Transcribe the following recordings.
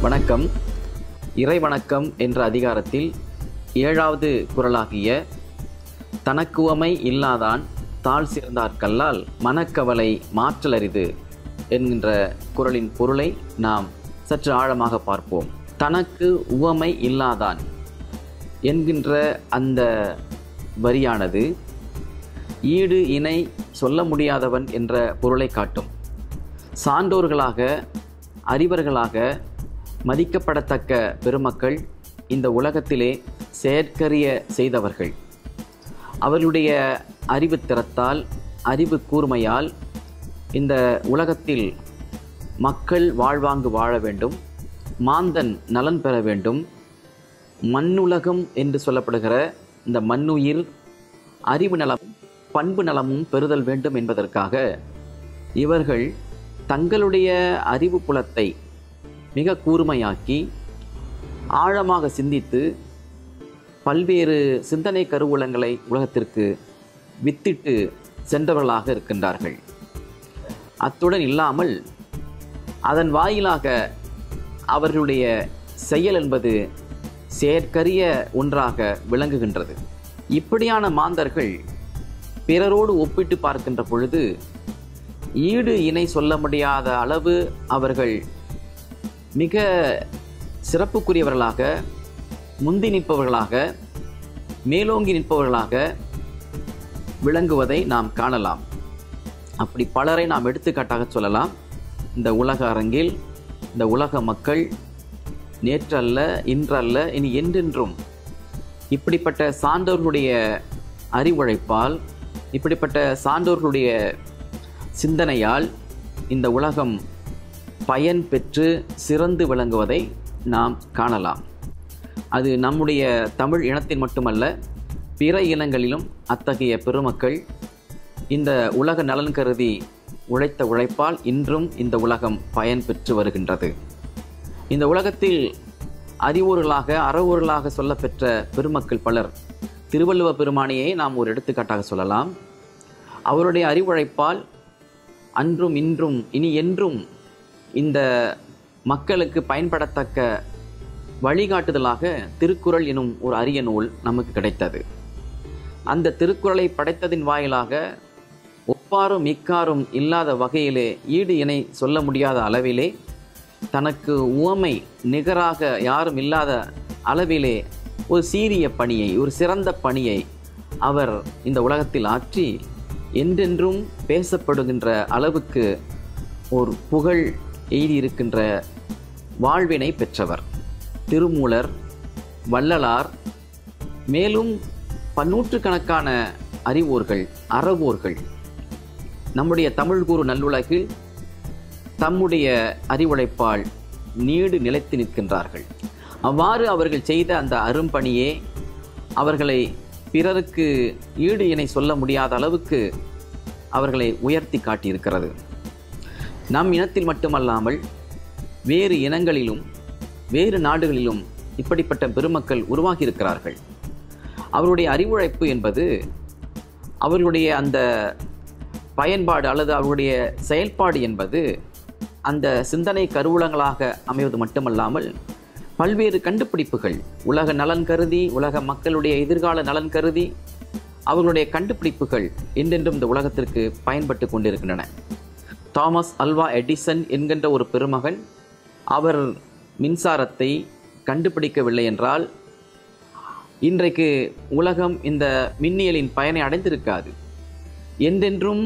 வணக்கம் இறை வணக்கம் என்ற அதிகாரத்தில் ஏழாவது குரலாகிய தனக்குவமை இல்லாதான் தாழ் சேர்ந்தார் கல்லால் மனக்கவலை மாற்றலரிது என்கின்ற குரலின் பொருளை நாம் சற்று ஆழமாக பார்ப்போம் தனக்கு உவமை இல்லாதான் என்கின்ற அந்த வரியானது ஈடு இணை சொல்ல முடியாதவன் என்ற பொருளை காட்டும் சான்றோர்களாக அறிவர்களாக மதிக்கப்படத்தக்க பெருமக்கள் இந்த உலகத்திலே செயற்கரிய செய்தவர்கள் அவர்களுடைய அறிவு திறத்தால் அறிவு கூர்மையால் இந்த உலகத்தில் மக்கள் வாழ்வாங்கு வாழ வேண்டும் மாந்தன் நலன் பெற வேண்டும் மண்ணுலகம் என்று சொல்லப்படுகிற இந்த மண்ணுயிர் அறிவு நலம் பண்பு நலமும் பெறுதல் வேண்டும் என்பதற்காக இவர்கள் தங்களுடைய அறிவு புலத்தை மிக கூர்மையாக்கி ஆழமாக சிந்தித்து பல்வேறு சிந்தனை கருவூலங்களை உலகத்திற்கு வித்திட்டு சென்றவர்களாக இருக்கின்றார்கள் அத்துடன் இல்லாமல் அதன் வாயிலாக அவர்களுடைய செயல் என்பது செயற்கரிய ஒன்றாக விளங்குகின்றது இப்படியான மாந்தர்கள் பிறரோடு ஒப்பிட்டு பார்க்கின்ற பொழுது ஈடு இணை சொல்ல முடியாத அளவு அவர்கள் மிக சிறப்புக்குரியவர்களாக முந்தி நிற்பவர்களாக மேலோங்கி நிற்பவர்களாக விளங்குவதை நாம் காணலாம் அப்படி பலரை நாம் எடுத்துக்காட்டாக சொல்லலாம் இந்த உலக அரங்கில் இந்த உலக மக்கள் நேற்றல்ல இன்றல்ல இனி என்றென்றும் இப்படிப்பட்ட சான்றோர்களுடைய அறிவுழைப்பால் இப்படிப்பட்ட சான்றோர்களுடைய சிந்தனையால் இந்த உலகம் பயன் பெற்று சிறந்து விளங்குவதை நாம் காணலாம் அது நம்முடைய தமிழ் இனத்தின் மட்டுமல்ல பிற இனங்களிலும் அத்தகைய பெருமக்கள் இந்த உலக நலன் கருதி உழைத்த உழைப்பால் இன்றும் இந்த உலகம் பயன் பெற்று வருகின்றது இந்த உலகத்தில் அறிவூர்களாக அறவூர்களாக சொல்லப்பெற்ற பெருமக்கள் பலர் திருவள்ளுவ பெருமானியை நாம் ஒரு எடுத்துக்காட்டாக சொல்லலாம் அவருடைய அறிவுழைப்பால் அன்றும் இன்றும் இனி என்றும் இந்த மக்களுக்கு பயன்படத்தக்க வழிகாட்டுதலாக திருக்குறள் எனும் ஒரு அரிய நூல் நமக்கு கிடைத்தது அந்த திருக்குறளை படைத்ததின் வாயிலாக ஒப்பாரும் இக்காரும் இல்லாத வகையிலே ஈடு இணை சொல்ல முடியாத அளவிலே தனக்கு உவமை நிகராக யாரும் இல்லாத அளவிலே ஒரு சீரிய பணியை ஒரு சிறந்த பணியை அவர் இந்த உலகத்தில் ஆற்றி என்றென்றும் பேசப்படுகின்ற அளவுக்கு ஒரு புகழ் எய்தியிருக்கின்ற வாழ்வினை பெற்றவர் திருமூலர் வள்ளலார் மேலும் பன்னூற்றுக்கணக்கான அறிவோர்கள் அறவோர்கள் நம்முடைய தமிழ் கூறு நல்லுலகில் தம்முடைய அறிவுழைப்பால் நீடு நிலைத்து நிற்கின்றார்கள் அவ்வாறு அவர்கள் செய்த அந்த அரும்பணியே அவர்களை பிறருக்கு ஈடு இணை சொல்ல முடியாத அளவுக்கு அவர்களை உயர்த்தி காட்டியிருக்கிறது நம் இனத்தில் மட்டுமல்லாமல் வேறு இனங்களிலும் வேறு நாடுகளிலும் இப்படிப்பட்ட பெருமக்கள் உருவாகி இருக்கிறார்கள் அவருடைய அறிவுழைப்பு என்பது அவர்களுடைய அந்த பயன்பாடு அல்லது அவருடைய செயல்பாடு என்பது அந்த சிந்தனை கருவூலங்களாக அமைவது மட்டுமல்லாமல் பல்வேறு கண்டுபிடிப்புகள் உலக நலன் கருதி உலக மக்களுடைய எதிர்கால நலன் கருதி அவர்களுடைய கண்டுபிடிப்புகள் என்றென்றும் இந்த உலகத்திற்கு பயன்பட்டு கொண்டிருக்கின்றன தாமஸ் அல்வா எடிசன் என்கின்ற ஒரு பெருமகன் அவர் மின்சாரத்தை கண்டுபிடிக்கவில்லை என்றால் இன்றைக்கு உலகம் இந்த மின்னியலின் பயனை அடைந்திருக்காது என்றென்றும்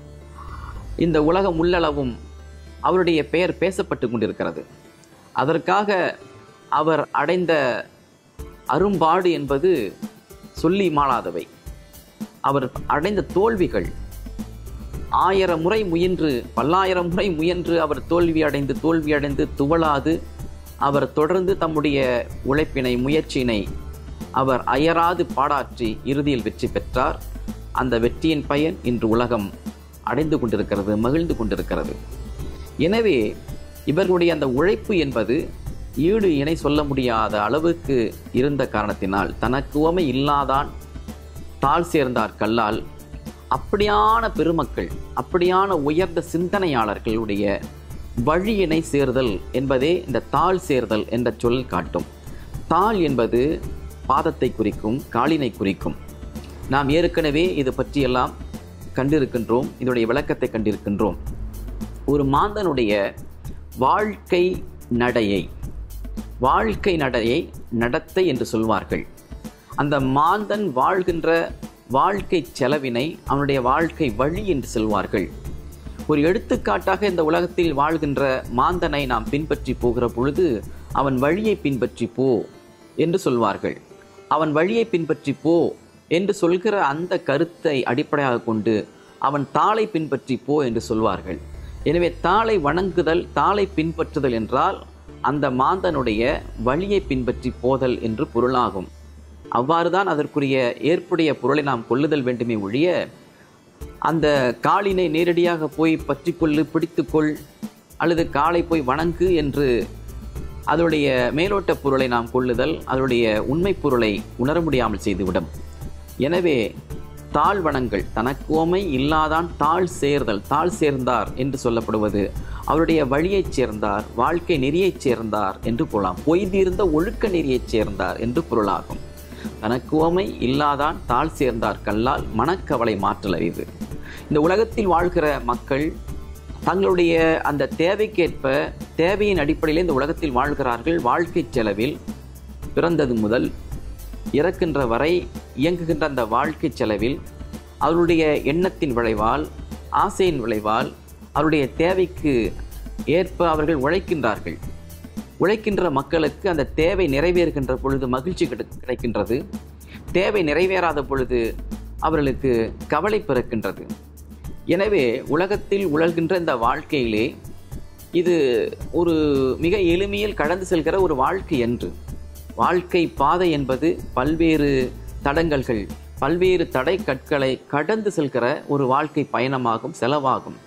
இந்த உலகம் உள்ளளவும் அவருடைய பெயர் பேசப்பட்டு கொண்டிருக்கிறது அதற்காக அவர் அடைந்த அரும்பாடு என்பது சொல்லி மாளாதவை அவர் அடைந்த தோல்விகள் ஆயிரம் முறை முயன்று பல்லாயிரம் முறை முயன்று அவர் தோல்வி அடைந்து தோல்வி அடைந்து துவளாது அவர் தொடர்ந்து தம்முடைய உழைப்பினை முயற்சியினை அவர் அயராது பாடாற்றி இறுதியில் வெற்றி பெற்றார் அந்த வெற்றியின் பயன் இன்று உலகம் அடைந்து கொண்டிருக்கிறது மகிழ்ந்து கொண்டிருக்கிறது எனவே இவர்களுடைய அந்த உழைப்பு என்பது ஈடு இணை சொல்ல முடியாத அளவுக்கு இருந்த காரணத்தினால் தனக்குவமை இல்லாதான் தாழ் சேர்ந்தார் கல்லால் அப்படியான பெருமக்கள் அப்படியான உயர்ந்த சிந்தனையாளர்களுடைய வழியினை சேர்தல் என்பதே இந்த தாழ் சேர்தல் என்ற சொல் காட்டும் தாழ் என்பது பாதத்தை குறிக்கும் காலினை குறிக்கும் நாம் ஏற்கனவே இது பற்றியெல்லாம் கண்டிருக்கின்றோம் இதனுடைய விளக்கத்தை கண்டிருக்கின்றோம் ஒரு மாந்தனுடைய வாழ்க்கை நடையை வாழ்க்கை நடையை நடத்தை என்று சொல்வார்கள் அந்த மாந்தன் வாழ்கின்ற வாழ்க்கை செலவினை அவனுடைய வாழ்க்கை வழி என்று சொல்வார்கள் ஒரு எடுத்துக்காட்டாக இந்த உலகத்தில் வாழ்கின்ற மாந்தனை நாம் பின்பற்றி போகிற பொழுது அவன் வழியை பின்பற்றி போ என்று சொல்வார்கள் அவன் வழியை பின்பற்றி போ என்று சொல்கிற அந்த கருத்தை அடிப்படையாக கொண்டு அவன் தாளை பின்பற்றி போ என்று சொல்வார்கள் எனவே தாளை வணங்குதல் தாளை பின்பற்றுதல் என்றால் அந்த மாந்தனுடைய வழியை பின்பற்றி போதல் என்று பொருளாகும் அவ்வாறுதான் அதற்குரிய ஏற்புடைய பொருளை நாம் கொள்ளுதல் வேண்டுமே ஒழிய அந்த காலினை நேரடியாக போய் பற்றிக்கொள்ளு பிடித்துக்கொள் அல்லது காலை போய் வணங்கு என்று அதனுடைய மேலோட்ட பொருளை நாம் கொள்ளுதல் அதனுடைய உண்மை பொருளை உணர முடியாமல் செய்துவிடும் எனவே தாழ் வணங்கள் தனக்கோமை இல்லாதான் தாழ் சேர்தல் தாழ் சேர்ந்தார் என்று சொல்லப்படுவது அவருடைய வழியைச் சேர்ந்தார் வாழ்க்கை நெறியைச் சேர்ந்தார் என்று பொருளாம் பொய்தீர்ந்த ஒழுக்க நெறியைச் சேர்ந்தார் என்று பொருளாகும் தனக்குவமை இல்லாதான் தாழ் சேர்ந்தார் கல்லால் மனக்கவலை மாற்றல் அறிவு இந்த உலகத்தில் வாழ்கிற மக்கள் தங்களுடைய அந்த தேவைக்கேற்ப தேவையின் அடிப்படையில் இந்த உலகத்தில் வாழ்கிறார்கள் வாழ்க்கை செலவில் பிறந்தது முதல் இறக்கின்ற வரை இயங்குகின்ற அந்த வாழ்க்கை செலவில் அவருடைய எண்ணத்தின் விளைவால் ஆசையின் விளைவால் அவருடைய தேவைக்கு ஏற்ப அவர்கள் உழைக்கின்றார்கள் உழைக்கின்ற மக்களுக்கு அந்த தேவை நிறைவேறுகின்ற பொழுது மகிழ்ச்சி கிடை- கிடைக்கின்றது தேவை நிறைவேறாத பொழுது அவர்களுக்கு கவலை பிறக்கின்றது எனவே உலகத்தில் உழல்கின்ற இந்த வாழ்க்கையிலே இது ஒரு மிக எளிமையில் கடந்து செல்கிற ஒரு வாழ்க்கை என்று வாழ்க்கை பாதை என்பது பல்வேறு தடங்கல்கள் பல்வேறு தடை கற்களை கடந்து செல்கிற ஒரு வாழ்க்கை பயணமாகும் செலவாகும்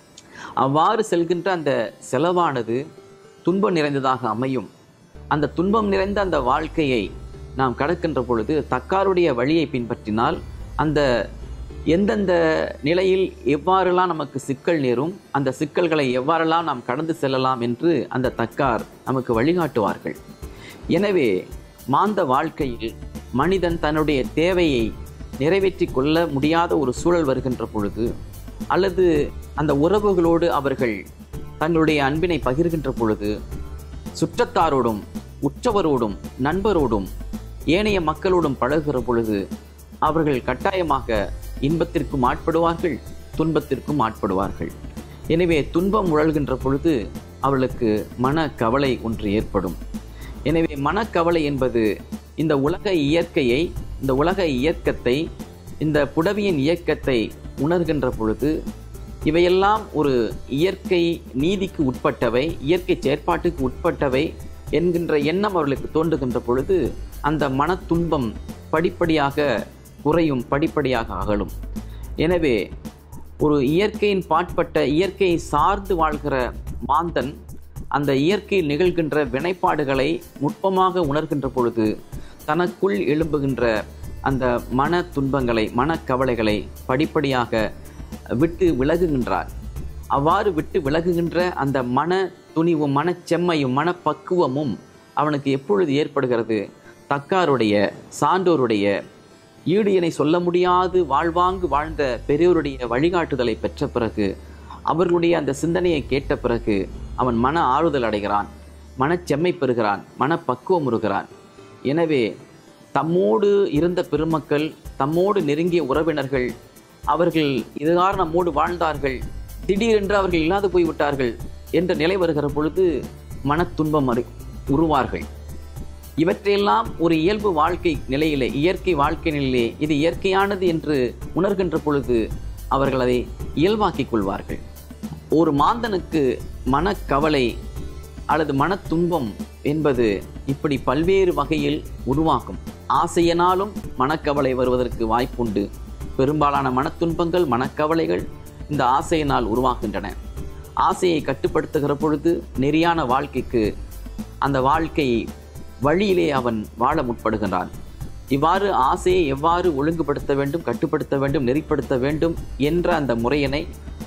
அவ்வாறு செல்கின்ற அந்த செலவானது துன்பம் நிறைந்ததாக அமையும் அந்த துன்பம் நிறைந்த அந்த வாழ்க்கையை நாம் கடக்கின்ற பொழுது தக்காருடைய வழியை பின்பற்றினால் அந்த எந்தெந்த நிலையில் எவ்வாறெல்லாம் நமக்கு சிக்கல் நேரும் அந்த சிக்கல்களை எவ்வாறெல்லாம் நாம் கடந்து செல்லலாம் என்று அந்த தக்கார் நமக்கு வழிகாட்டுவார்கள் எனவே மாந்த வாழ்க்கையில் மனிதன் தன்னுடைய தேவையை நிறைவேற்றி கொள்ள முடியாத ஒரு சூழல் வருகின்ற பொழுது அல்லது அந்த உறவுகளோடு அவர்கள் தங்களுடைய அன்பினை பகிர்கின்ற பொழுது சுற்றத்தாரோடும் உற்றவரோடும் நண்பரோடும் ஏனைய மக்களோடும் பழகுகிற பொழுது அவர்கள் கட்டாயமாக இன்பத்திற்கும் ஆட்படுவார்கள் துன்பத்திற்கும் ஆட்படுவார்கள் எனவே துன்பம் உழல்கின்ற பொழுது அவர்களுக்கு மன கவலை ஒன்று ஏற்படும் எனவே மனக்கவலை என்பது இந்த உலக இயற்கையை இந்த உலக இயக்கத்தை இந்த புடவியின் இயக்கத்தை உணர்கின்ற பொழுது இவையெல்லாம் ஒரு இயற்கை நீதிக்கு உட்பட்டவை இயற்கை செயற்பாட்டுக்கு உட்பட்டவை என்கின்ற எண்ணம் அவர்களுக்கு தோன்றுகின்ற பொழுது அந்த மன துன்பம் படிப்படியாக குறையும் படிப்படியாக அகலும் எனவே ஒரு இயற்கையின் பாட்பட்ட இயற்கையை சார்ந்து வாழ்கிற மாந்தன் அந்த இயற்கையில் நிகழ்கின்ற வினைப்பாடுகளை நுட்பமாக உணர்கின்ற பொழுது தனக்குள் எழும்புகின்ற அந்த மன துன்பங்களை மனக்கவலைகளை படிப்படியாக விட்டு விலகுகின்றார் அவ்வாறு விட்டு விலகுகின்ற அந்த மன துணிவும் மனச்செம்மையும் மனப்பக்குவமும் அவனுக்கு எப்பொழுது ஏற்படுகிறது தக்காருடைய சான்றோருடைய ஈடு இணை சொல்ல முடியாது வாழ்வாங்கு வாழ்ந்த பெரியோருடைய வழிகாட்டுதலை பெற்ற பிறகு அவர்களுடைய அந்த சிந்தனையை கேட்ட பிறகு அவன் மன ஆறுதல் அடைகிறான் மனச்செம்மை பெறுகிறான் மனப்பக்குவம் உறுகிறான் எனவே தம்மோடு இருந்த பெருமக்கள் தம்மோடு நெருங்கிய உறவினர்கள் அவர்கள் இதுகார நம்மோடு வாழ்ந்தார்கள் திடீரென்று அவர்கள் இல்லாது போய்விட்டார்கள் என்ற நிலை வருகிற பொழுது மனத்துன்பம் அறி உருவார்கள் இவற்றையெல்லாம் ஒரு இயல்பு வாழ்க்கை நிலையிலே இயற்கை வாழ்க்கை நிலையிலே இது இயற்கையானது என்று உணர்கின்ற பொழுது அவர்கள் அதை இயல்பாக்கிக் கொள்வார்கள் ஒரு மாந்தனுக்கு மனக்கவலை அல்லது மனத்துன்பம் என்பது இப்படி பல்வேறு வகையில் உருவாகும் ஆசையினாலும் மனக்கவலை வருவதற்கு வாய்ப்புண்டு பெரும்பாலான மனத்துன்பங்கள் மனக்கவலைகள் இந்த ஆசையினால் உருவாகின்றன ஆசையை கட்டுப்படுத்துகிற பொழுது நெறியான வாழ்க்கைக்கு அந்த வாழ்க்கை வழியிலே அவன் வாழ முற்படுகின்றான் இவ்வாறு ஆசையை எவ்வாறு ஒழுங்குபடுத்த வேண்டும் கட்டுப்படுத்த வேண்டும் நெறிப்படுத்த வேண்டும் என்ற அந்த முறையினை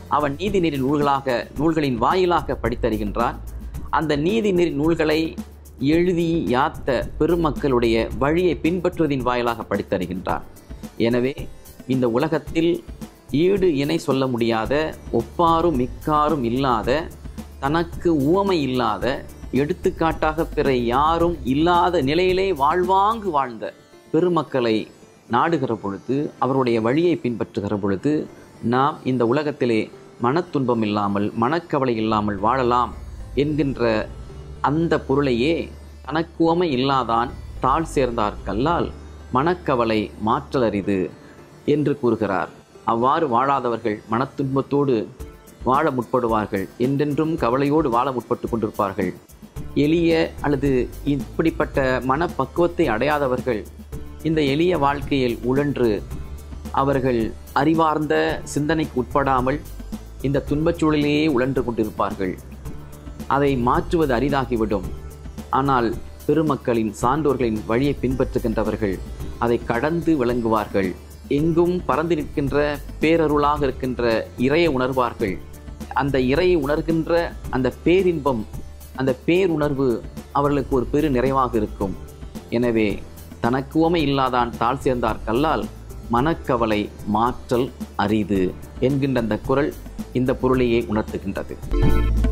அவன் நீதிநெறி நூல்களாக நூல்களின் வாயிலாக படித்தறிகின்றான் அந்த நீதிநெறி நூல்களை எழுதி யாத்த பெருமக்களுடைய வழியை பின்பற்றுவதின் வாயிலாக படித்தறிகின்றான் எனவே இந்த உலகத்தில் ஈடு இணை சொல்ல முடியாத ஒப்பாரும் மிக்காரும் இல்லாத தனக்கு உவமை இல்லாத எடுத்துக்காட்டாக பிற யாரும் இல்லாத நிலையிலே வாழ்வாங்கு வாழ்ந்த பெருமக்களை நாடுகிற பொழுது அவருடைய வழியை பின்பற்றுகிற பொழுது நாம் இந்த உலகத்திலே மனத்துன்பம் இல்லாமல் மனக்கவலை இல்லாமல் வாழலாம் என்கின்ற அந்த பொருளையே தனக்குவமை இல்லாதான் தாழ் சேர்ந்தார் கல்லால் மனக்கவலை மாற்றலரிது என்று கூறுகிறார் அவ்வாறு வாழாதவர்கள் மனத்துன்பத்தோடு வாழ முற்படுவார்கள் என்றென்றும் கவலையோடு வாழ முற்பட்டு கொண்டிருப்பார்கள் எளிய அல்லது இப்படிப்பட்ட மனப்பக்குவத்தை அடையாதவர்கள் இந்த எளிய வாழ்க்கையில் உழன்று அவர்கள் அறிவார்ந்த சிந்தனைக்கு உட்படாமல் இந்த துன்பச் சூழலிலேயே உழன்று கொண்டிருப்பார்கள் அதை மாற்றுவது அரிதாகிவிடும் ஆனால் பெருமக்களின் சான்றோர்களின் வழியை பின்பற்றுகின்றவர்கள் அதை கடந்து விளங்குவார்கள் எங்கும் பறந்து நிற்கின்ற பேரருளாக இருக்கின்ற இறையை உணர்வார்கள் அந்த இறையை உணர்கின்ற அந்த பேரின்பம் அந்த பேருணர்வு அவர்களுக்கு ஒரு பெரு நிறைவாக இருக்கும் எனவே தனக்குவமை இல்லாதான் தாழ் சேர்ந்தார் கல்லால் மனக்கவலை மாற்றல் அரிது என்கின்ற அந்த குரல் இந்த பொருளையே உணர்த்துகின்றது